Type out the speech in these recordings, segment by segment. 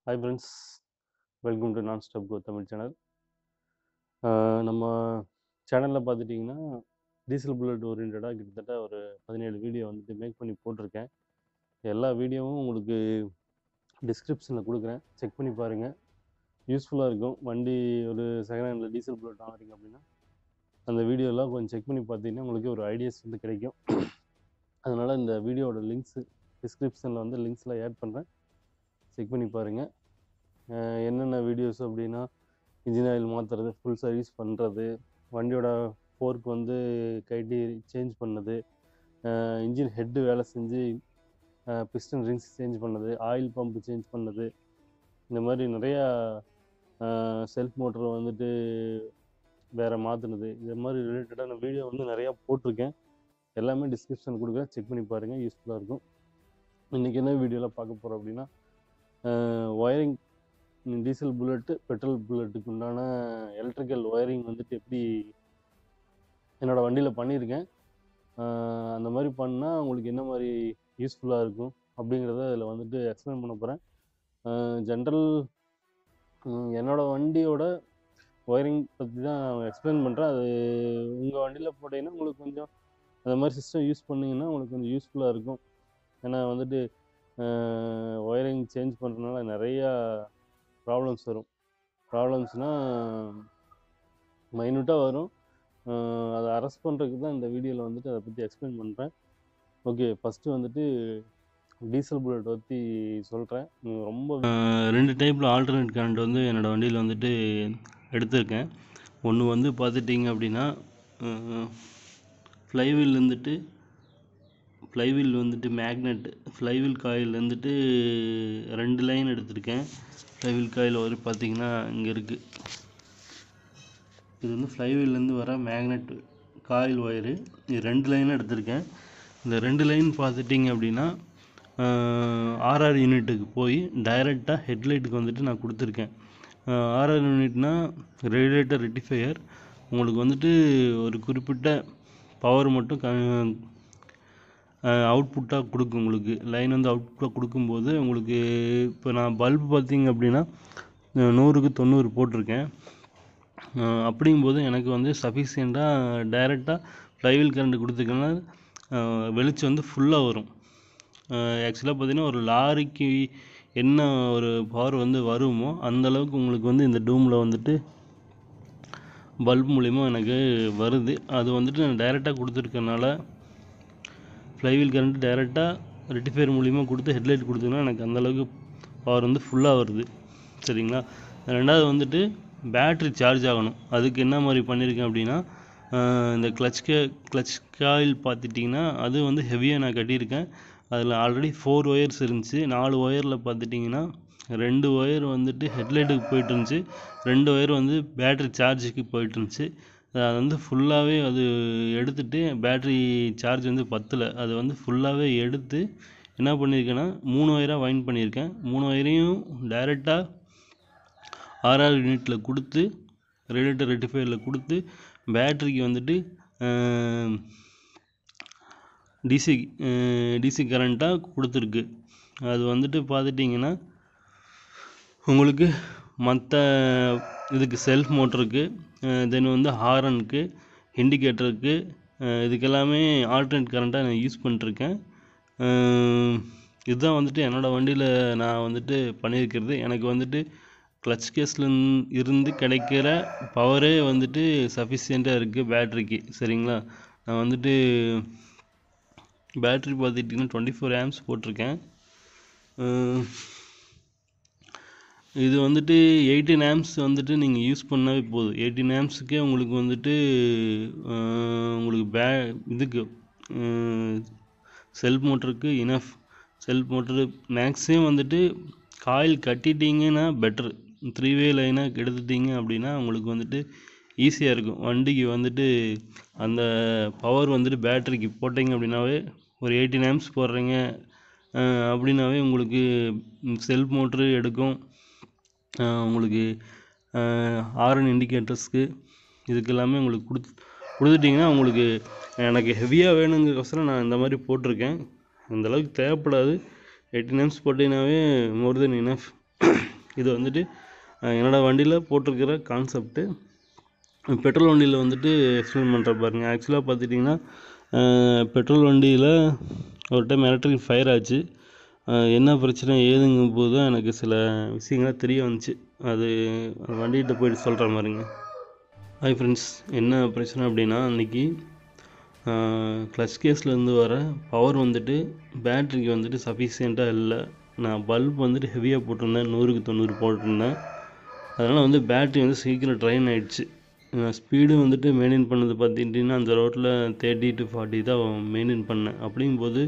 hi friends welcome to non stop go Tamil channel நம்ம சேனலில் பார்த்துட்டிங்கன்னா டீசல் புல்லட் ஓரியன்டாக கிட்டத்தட்ட ஒரு பதினேழு வீடியோ வந்துட்டு மேக் பண்ணி போட்டிருக்கேன் எல்லா வீடியோவும் உங்களுக்கு டிஸ்கிரிப்ஷனில் கொடுக்குறேன் செக் பண்ணி பாருங்கள் யூஸ்ஃபுல்லாக இருக்கும் வண்டி ஒரு செகண்ட் ஹேண்டில் டீசல் புல்லட் வாங்குறீங்க அப்படின்னா அந்த வீடியோலாம் கொஞ்சம் செக் பண்ணி பார்த்தீங்கன்னா உங்களுக்கு ஒரு ஐடியாஸ் வந்து கிடைக்கும் அதனால் இந்த வீடியோவோட லிங்க்ஸு டிஸ்கிரிப்ஷனில் வந்து லிங்க்ஸில் ஆட் பண்ணுறேன் செக் பண்ணி பாருங்கள் என்னென்ன வீடியோஸ் அப்படின்னா இன்ஜின் ஆயில் மாற்றுறது ஃபுல் சர்வீஸ் பண்ணுறது வண்டியோட ஃபோர்க் வந்து கைட்டி சேஞ்ச் பண்ணது இன்ஜின் ஹெட்டு வேலை செஞ்சு பிஸ்டன் ரிங்ஸ் சேஞ்ச் பண்ணது ஆயில் பம்ப் சேஞ்ச் பண்ணது இந்த மாதிரி நிறையா செல்ஃப் மோட்டர் வந்துட்டு வேறு மாற்றினது இந்த மாதிரி ரிலேட்டடான வீடியோ வந்து நிறையா போட்டிருக்கேன் எல்லாமே டிஸ்கிரிப்ஷன் கொடுக்குறேன் செக் பண்ணி பாருங்கள் யூஸ்ஃபுல்லாக இருக்கும் இன்றைக்கி என்ன வீடியோவில் பார்க்க போகிறோம் அப்படின்னா ஒயரிங் டீசல் புல்லட்டு பெட்ரோல் புல்லட்டுக்கு உண்டான எலக்ட்ரிக்கல் ஒயரிங் வந்துட்டு எப்படி என்னோடய வண்டியில் பண்ணியிருக்கேன் அந்த மாதிரி பண்ணால் உங்களுக்கு என்ன மாதிரி யூஸ்ஃபுல்லாக இருக்கும் அப்படிங்கிறத அதில் வந்துட்டு எக்ஸ்பிளைன் பண்ண போகிறேன் ஜென்ரல் என்னோடய வண்டியோட ஒயரிங் பற்றி தான் நான் எக்ஸ்பிளைன் பண்ணுறேன் அது உங்கள் வண்டியில் போட்டிங்கன்னா உங்களுக்கு கொஞ்சம் அந்த மாதிரி சிஸ்டம் யூஸ் பண்ணிங்கன்னா உங்களுக்கு கொஞ்சம் யூஸ்ஃபுல்லாக இருக்கும் ஏன்னா வந்துட்டு ஒயரிங் சேஞ்ச் பண்ணுறதுனால நிறையா ப்ராப்ளம்ஸ் வரும் ப்ராப்ளம்ஸ்னால் மைன்யூட்டாக வரும் அதை அரெஸ்ட் பண்ணுறதுக்கு தான் இந்த வீடியோவில் வந்துட்டு அதை பற்றி எக்ஸ்பிளைன் பண்ணுறேன் ஓகே ஃபஸ்ட்டு வந்துட்டு டீசல் புல்லட் பற்றி சொல்கிறேன் ரொம்ப ரெண்டு டைப்பில் ஆல்டர்னேட் கரண்ட் வந்து என்னோடய வண்டியில் வந்துட்டு எடுத்திருக்கேன் ஒன்று வந்து பார்த்துட்டிங்க அப்படின்னா ஃப்ளைவீல் வந்துட்டு ஃப்ளைவீல் வந்துட்டு மேக்னெட் ஃப்ளைவீல் காயில் வந்துட்டு ரெண்டு லைன் எடுத்திருக்கேன் ஃப்ளைவீல் காயில் ஒரு பார்த்தீங்கன்னா இங்கே இருக்குது இது வந்து ஃப்ளைவீல்லேருந்து வர மேக்னெட் காயில் ஒயரு இது ரெண்டு லைன் எடுத்திருக்கேன் இந்த ரெண்டு லைன் பார்த்துட்டிங்க அப்படின்னா ஆர்ஆர் யூனிட்டுக்கு போய் டைரெக்டாக ஹெட்லைட்டுக்கு வந்துட்டு நான் கொடுத்துருக்கேன் ஆர்ஆர் யூனிட்னா ரேடியேட்டர் ரெட்டிஃபையர் உங்களுக்கு வந்துட்டு ஒரு குறிப்பிட்ட பவர் மட்டும் க அவுட்புட்டாக கொடுக்கும் உங்களுக்கு லைன் வந்து அவுட்புட்டாக கொடுக்கும்போது உங்களுக்கு இப்போ நான் பல்பு பார்த்தீங்க அப்படின்னா நூறுக்கு தொண்ணூறு போட்டிருக்கேன் அப்படிங்கும்போது எனக்கு வந்து சஃபிஷியண்ட்டாக டைரெக்டாக ஃப்ளைவீல் கரண்ட் கொடுத்துக்கன்னா வெளிச்சம் வந்து ஃபுல்லாக வரும் ஆக்சுவலாக பார்த்தீங்கன்னா ஒரு லாரிக்கு என்ன ஒரு பவர் வந்து வருமோ அந்தளவுக்கு உங்களுக்கு வந்து இந்த டூமில் வந்துட்டு பல்ப் மூலிமா எனக்கு வருது அது வந்துட்டு நான் டைரெக்டாக கொடுத்துருக்கனால ஃப்ளைவீல் கரண்ட் டைரெக்டாக ரெட்டிஃபையர் மூலிமா கொடுத்து ஹெட்லைட் கொடுத்தீங்கன்னா எனக்கு அந்தளவுக்கு பவர் வந்து ஃபுல்லாக வருது சரிங்களா ரெண்டாவது வந்துட்டு பேட்ரி சார்ஜ் ஆகணும் அதுக்கு என்ன மாதிரி பண்ணியிருக்கேன் அப்படின்னா இந்த கிளச் கே கிளச் காயில் பார்த்துட்டிங்கன்னா அது வந்து ஹெவியாக நான் கட்டியிருக்கேன் அதில் ஆல்ரெடி ஃபோர் ஒயர்ஸ் இருந்துச்சு நாலு ஒயரில் பார்த்துட்டிங்கன்னா ரெண்டு ஒயர் வந்துட்டு ஹெட்லைட்டுக்கு போயிட்டு இருந்துச்சு ரெண்டு ஒயர் வந்து பேட்ரி சார்ஜுக்கு போயிட்டு இருந்துச்சு அது வந்து ஃபுல்லாகவே அது எடுத்துகிட்டு பேட்ரி சார்ஜ் வந்து பத்தலை அது வந்து ஃபுல்லாகவே எடுத்து என்ன பண்ணியிருக்கேன்னா மூணு ஒயராக வைண்ட் பண்ணியிருக்கேன் மூணு ஒயரையும் டைரெக்டாக ஆர்ஆர் யூனிட்டில் கொடுத்து ரேடியேட்டர் ரெட்டிஃபையரில் கொடுத்து பேட்ரிக்கு வந்துட்டு டிசி டிசி கரண்ட்டாக கொடுத்துருக்கு அது வந்துட்டு பார்த்துட்டிங்கன்னா உங்களுக்கு மற்ற இதுக்கு செல்ஃப் மோட்டருக்கு தென் வந்து ஹாரனுக்கு இண்டிகேட்டருக்கு இதுக்கெல்லாமே ஆல்டர்னேட் கரண்ட்டாக நான் யூஸ் பண்ணிருக்கேன் இதுதான் வந்துட்டு என்னோடய வண்டியில் நான் வந்துட்டு பண்ணியிருக்கிறது எனக்கு வந்துட்டு கிளச் கேஸில் இருந்து கிடைக்கிற பவரே வந்துட்டு சஃபிஷியண்ட்டாக இருக்குது பேட்ரிக்கு சரிங்களா நான் வந்துட்டு பேட்ரி பார்த்துட்டிங்கன்னா டுவெண்ட்டி ஃபோர் ஆம்ஸ் போட்டிருக்கேன் இது வந்துட்டு எயிட்டீன் ஆம்ஸ் வந்துட்டு நீங்கள் யூஸ் பண்ணாவே போதும் எயிட்டீன் ஆம்ஸுக்கே உங்களுக்கு வந்துட்டு உங்களுக்கு பே இதுக்கு செல்ஃப் மோட்டருக்கு இனஃப் செல்ஃப் மோட்டரு மேக்ஸிமம் வந்துட்டு காயில் கட்டிட்டீங்கன்னா பெட்ரு த்ரீ வே லைனாக எடுத்துட்டீங்க அப்படின்னா உங்களுக்கு வந்துட்டு ஈஸியாக இருக்கும் வண்டிக்கு வந்துட்டு அந்த பவர் வந்துட்டு பேட்டரிக்கு போட்டிங்க அப்படின்னாவே ஒரு எயிட்டீன் ஆம்ஸ் போடுறீங்க அப்படின்னாவே உங்களுக்கு செல்ஃப் மோட்ரு எடுக்கும் உங்களுக்கு ஆரன் இண்டிகேட்டர்ஸ்க்கு இதுக்கு எல்லாமே உங்களுக்கு கொடுத்து கொடுத்துட்டிங்கன்னா உங்களுக்கு எனக்கு ஹெவியாக வேணுங்கிறக்கோசரம் நான் இந்த மாதிரி போட்டிருக்கேன் அந்தளவுக்கு தேவைப்படாது எயிட்டீன் ஆம்ஸ் போட்டிங்கனாவே மோர் தென் இனஃப் இது வந்துட்டு அஹ், என்னோடய வண்டியில் போட்டிருக்கிற கான்செப்ட்டு பெட்ரோல் வண்டியில் வந்துட்டு எக்ஸ்பிளைன் பண்ணுற பாருங்க ஆக்சுவலாக பார்த்துட்டிங்கன்னா பெட்ரோல் வண்டியில் ஒரு டைம் எலக்ட்ரிக் ஃபயர் ஆச்சு அஹ் என்ன பிரச்சனை ஏதுங்கும் போது தான் எனக்கு சில விஷயங்கள்லாம் தெரிய வந்துச்சு அது அந்த வண்டிகிட்ட போயிட்டு சொல்கிற மாதிரிங்க ஹாய் ஃப்ரெண்ட்ஸ் என்ன பிரச்சனை அப்படின்னா அன்றைக்கி க்ளச் கேஸ்லேருந்து வர பவர் வந்துட்டு பேட்ரிக்கு வந்துட்டு சஃபிஷியண்ட்டாக இல்லை நான் பல்ப் வந்துட்டு ஹெவியாக போட்டிருந்தேன் நூறுக்கு தொண்ணூறு போட்டிருந்தேன் அதனால் வந்து பேட்ரி வந்து சீக்கிரம் ட்ரைன் ஆயிடுச்சு நான் ஸ்பீடு வந்துட்டு மெயின்டைன் பண்ணது பார்த்துக்கிட்டிங்கன்னா அந்த ரோட்டில் தேர்ட்டி டு ஃபார்ட்டி தான் மெயின்டைன் பண்ணேன் அப்படிங்கும்போது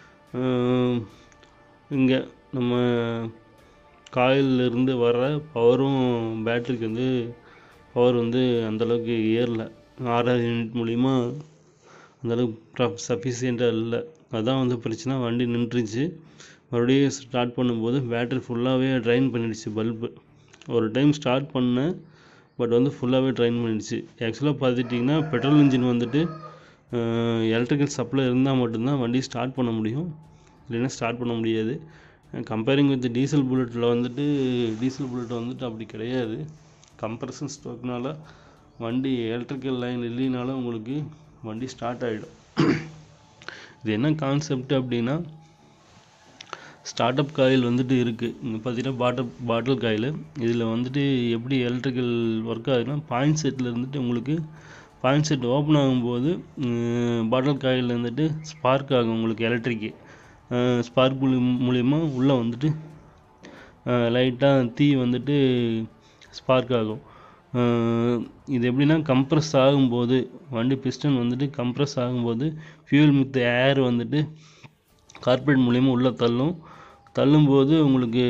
இங்கே நம்ம காயில்ல இருந்து வர பவரும் பேட்ரிக்கு வந்து பவர் வந்து அந்தளவுக்கு ஏறல ஆறாவது யூனிட் மூலிமா அந்தளவுக்கு சஃபிஷியண்ட்டாக இல்லை அதான் வந்து பிரச்சனை வண்டி நின்றுச்சு மறுபடியும் ஸ்டார்ட் பண்ணும்போது பேட்டரி ஃபுல்லாகவே ட்ரைன் பண்ணிடுச்சு பல்பு ஒரு டைம் ஸ்டார்ட் பண்ணேன் பட் வந்து ஃபுல்லாகவே ட்ரைன் பண்ணிடுச்சு ஆக்சுவலாக பார்த்துட்டிங்கன்னா பெட்ரோல் இன்ஜின் வந்துட்டு எலக்ட்ரிக்கல் சப்ளை இருந்தால் மட்டும்தான் வண்டி ஸ்டார்ட் பண்ண முடியும் இல்லைன்னா ஸ்டார்ட் பண்ண முடியாது கம்பேரிங் வித் டீசல் புல்லட்டில் வந்துட்டு டீசல் புல்லட் வந்துட்டு அப்படி கிடையாது கம்ப்ரஷன் ஸ்ட்ரோக்னால வண்டி எலக்ட்ரிக்கல் லைன் இல்லைனாலும் உங்களுக்கு வண்டி ஸ்டார்ட் ஆகிடும் இது என்ன கான்செப்ட் அப்படின்னா ஸ்டார்ட் அப் காயில் வந்துட்டு இருக்குது இங்கே பார்த்தீங்கன்னா பாட்டில் பாட்டில் காயில் இதில் வந்துட்டு எப்படி எலக்ட்ரிக்கல் ஒர்க் ஆகுதுன்னா பாயிண்ட் செட்டில் இருந்துட்டு உங்களுக்கு பாயிண்ட் செட் ஓப்பன் ஆகும்போது பாட்டில் காயில் வந்துட்டு ஸ்பார்க் ஆகும் உங்களுக்கு எலக்ட்ரிக்கு ஸ்பார்க் மூலி மூலிமா உள்ளே வந்துட்டு லைட்டாக தீ வந்துட்டு ஸ்பார்க் ஆகும் அஹ் இது எப்படின்னா கம்ப்ரஸ் ஆகும்போது வண்டி பிஸ்டன் வந்துட்டு கம்ப்ரஸ் ஆகும்போது ஃபியூல் வித் ஏர் வந்துட்டு கார்பரேட் மூலிமா உள்ளே தள்ளும் தள்ளும்போது உங்களுக்கு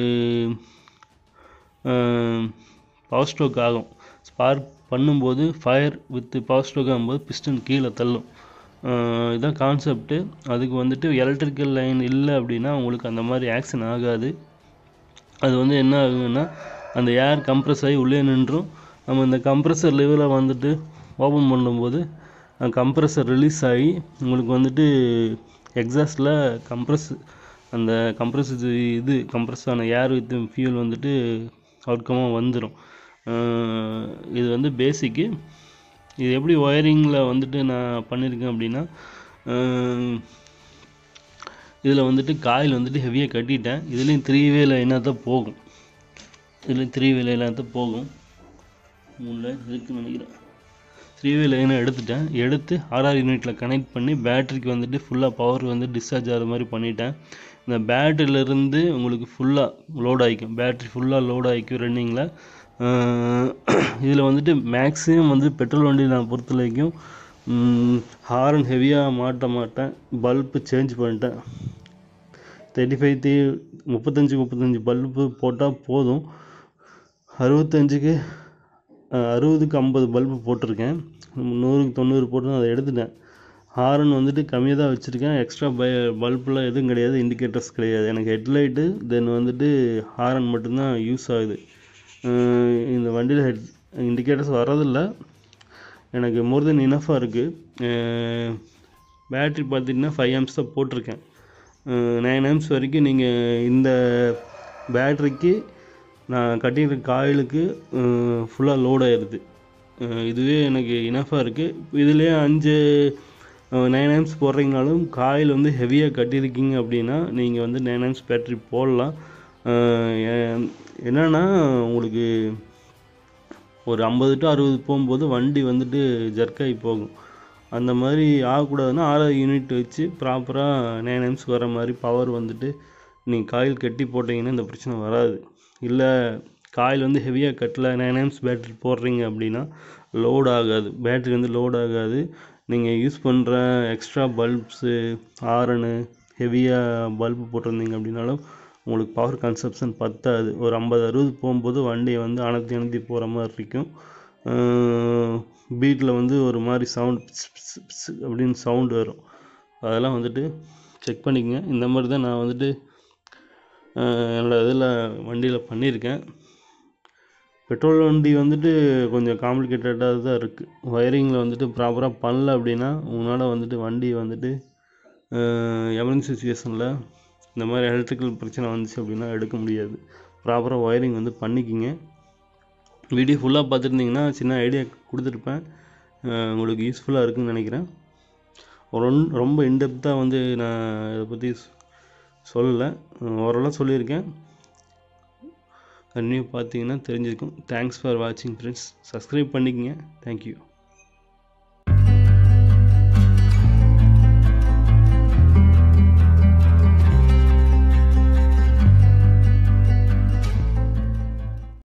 பவர் ஸ்ட்ரோக் ஆகும் ஸ்பார்க் பண்ணும்போது ஃபயர் வித் பவர் ஸ்ட்ரோக் ஆகும்போது பிஸ்டன் கீழே தள்ளும் அஹ் இதான் கான்செப்ட்டு அதுக்கு வந்துட்டு எலக்ட்ரிக்கல் லைன் இல்லை அப்படின்னா உங்களுக்கு அந்த மாதிரி ஆக்ஷன் ஆகாது அது வந்து என்ன ஆகுதுன்னா அந்த ஏர் கம்ப்ரஸ் ஆகி உள்ளே நின்றும் நம்ம இந்த கம்ப்ரஸர் லெவலில் வந்துட்டு ஓப்பன் பண்ணும்போது கம்ப்ரஸர் ரிலீஸ் ஆகி உங்களுக்கு வந்துட்டு எக்ஸாஸ்டில் கம்ப்ரஸ் அந்த கம்ப்ரஸ் இது கம்ப்ரஸ் ஆன ஏர் வித் ஃபியூல் வந்துட்டு அவுட்கமாக வந்துடும் இது வந்து பேசிக்கு இது எப்படி ஒயரிங்கில் வந்துட்டு நான் பண்ணியிருக்கேன் அப்படின்னா இதில் வந்துட்டு காயில் வந்துட்டு ஹெவியாக கட்டிட்டேன் இதுலேயும் த்ரீ வே லைனாக தான் போகும் இதுலேயும் த்ரீ வே லைனாக தான் போகும் மூணில் இருக்குன்னு நினைக்கிறேன் த்ரீ வே லைனை எடுத்துட்டேன் எடுத்து ஆர்ஆர் யூனிட்டில் கனெக்ட் பண்ணி பேட்டரிக்கு வந்துட்டு ஃபுல்லாக பவர் வந்து டிஸ்சார்ஜ் ஆகிற மாதிரி பண்ணிட்டேன் இந்த பேட்டரியிலேருந்து உங்களுக்கு ஃபுல்லாக லோட் ஆகிக்கும் பேட்டரி ஃபுல்லாக லோட் ஆகிக்கும் ரன்னிங்கில் இதில் வந்துட்டு மேக்ஸிமம் வந்து பெட்ரோல் வண்டி நான் பொறுத்த வரைக்கும் ஹாரன் ஹெவியாக மாட்ட மாட்டேன் பல்பு சேஞ்ச் பண்ணிட்டேன் தேர்ட்டி ஃபைவ் தி முப்பத்தஞ்சு முப்பத்தஞ்சு பல்பு போட்டால் போதும் அறுபத்தஞ்சுக்கு அறுபதுக்கு ஐம்பது பல்பு போட்டிருக்கேன் நூறுக்கு தொண்ணூறு போட்டு அதை எடுத்துட்டேன் ஹாரன் வந்துட்டு கம்மியாக தான் வச்சுருக்கேன் எக்ஸ்ட்ரா ப பல்புலாம் எதுவும் கிடையாது இண்டிகேட்டர்ஸ் கிடையாது எனக்கு ஹெட்லைட்டு தென் வந்துட்டு ஹாரன் மட்டும்தான் யூஸ் ஆகுது அஹ் இந்த வண்டியில் ஹெட் இண்டிகேட்டர்ஸ் வரதில்ல எனக்கு மோர் தென் இனஃபாக இருக்குது பேட்ரி பார்த்தீங்கன்னா ஃபைவ் ஆம்ஸ் தான் போட்டிருக்கேன் நைன் ஆம்ஸ் வரைக்கும் நீங்கள் இந்த பேட்ரிக்கு நான் கட்டியிருக்க காயிலுக்கு ஃபுல்லாக லோட் ஆயிடுது அஹ் இதுவே எனக்கு இனஃபாக இருக்குது இதுலேயே அஞ்சு நைன் ஆம்ஸ் போடுறீங்கனாலும் காயில் வந்து ஹெவியாக கட்டியிருக்கீங்க அப்படின்னா நீங்கள் வந்து நைன் ஆம்ஸ் பேட்ரி போடலாம் அஹ் எ- என்னன்னா உங்களுக்கு ஒரு ஐம்பது டு அறுபது போகும்போது வண்டி வந்துட்டு ஜர்க்காகி போகும் அந்த மாதிரி ஆகக்கூடாதுன்னா ஆறாவது யூனிட் வச்சு ப்ராப்பராக நைன் எம்ஸ்க்கு வர மாதிரி பவர் வந்துட்டு நீங்கள் காயில் கட்டி போட்டிங்கன்னா இந்த பிரச்சனை வராது இல்லை காயில் வந்து ஹெவியாக கட்டல நைன் எம்ஸ் பேட்டரி போடுறீங்க அப்படின்னா லோட் ஆகாது பேட்டரி வந்து லோட் ஆகாது நீங்கள் யூஸ் பண்ணுற எக்ஸ்ட்ரா பல்ப்ஸு ஆரனு ஹெவியாக பல்பு போட்டிருந்தீங்க அப்படின்னாலும் உங்களுக்கு பவர் கன்சப்ஷன் பத்தாது ஒரு ஐம்பது அறுபது போகும்போது வண்டியை வந்து அணத்தி அணத்தி போகிற மாதிரி இருக்கும் பீட்டில் வந்து ஒரு மாதிரி சவுண்ட் அப்படின்னு சவுண்டு வரும் அதெல்லாம் வந்துட்டு செக் பண்ணிக்கங்க இந்த மாதிரி தான் நான் வந்துட்டு அஹ், என்னோட இதில் வண்டியில் பண்ணியிருக்கேன் பெட்ரோல் வண்டி வந்துட்டு கொஞ்சம் காம்ப்ளிகேட்டடாக தான் இருக்குது ஒயரிங்கில் வந்துட்டு ப்ராப்பராக பண்ணல அப்படின்னா உங்களால் வந்துட்டு வண்டி வந்துட்டு எமர்ஜென்சி சுச்சுவேஷனில் இந்த மாதிரி எலக்ட்ரிக்கல் பிரச்சனை வந்துச்சு அப்படின்னா எடுக்க முடியாது ப்ராப்பராக ஒயரிங் வந்து பண்ணிக்கிங்க வீடியோ ஃபுல்லாக பார்த்துருந்தீங்கன்னா சின்ன ஐடியா கொடுத்துருப்பேன் அஹ் உங்களுக்கு யூஸ்ஃபுல்லாக இருக்குன்னு நினைக்கிறேன் ரொம் ரொம்ப இன்டெப்த்தாக வந்து நான் இதை பற்றி சொல்லலை ஓரளவு சொல்லியிருக்கேன் கண்டினியூ பார்த்தீங்கன்னா தெரிஞ்சிருக்கும் தேங்க்ஸ் ஃபார் வாட்சிங் ஃப்ரெண்ட்ஸ் சப்ஸ்கிரைப் பண்ணிக்கங்க தேங்க்யூ